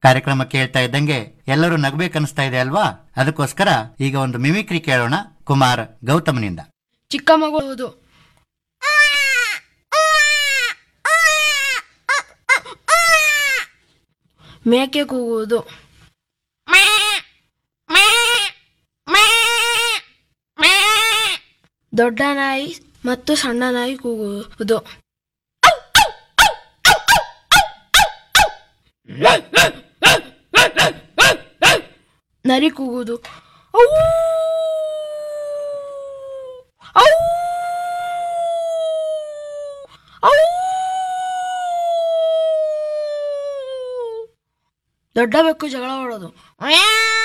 ಕಾರ್ಯಕ್ರಮ ಕೇಳ್ತಾ ಇದ್ದಂಗೆ ಎಲ್ಲರೂ ನಗ್ಬೇಕನ್ನಿಸ್ತಾ ಇದೆ ಅಲ್ವಾ ಅದಕ್ಕೋಸ್ಕರ ಈಗ ಒಂದು ಮಿಮಿಕ್ರಿ ಕೇಳೋಣ ಕುಮಾರ್ ಗೌತಮನಿಂದ ಚಿಕ್ಕ ಮಗುವುದು ಮೇಕೆ ಕೂಗುವುದು ದೊಡ್ಡ ನಾಯಿ ಮತ್ತು ಸಣ್ಣ ನಾಯಿ ಕೂಗುವುದು ನರಿ ಕೂಗುವುದು ಔ! ಔ! ಔ! ದೊಡ್ಡ ಬೆಕ್ಕು ಜಗಳ ಆಡೋದು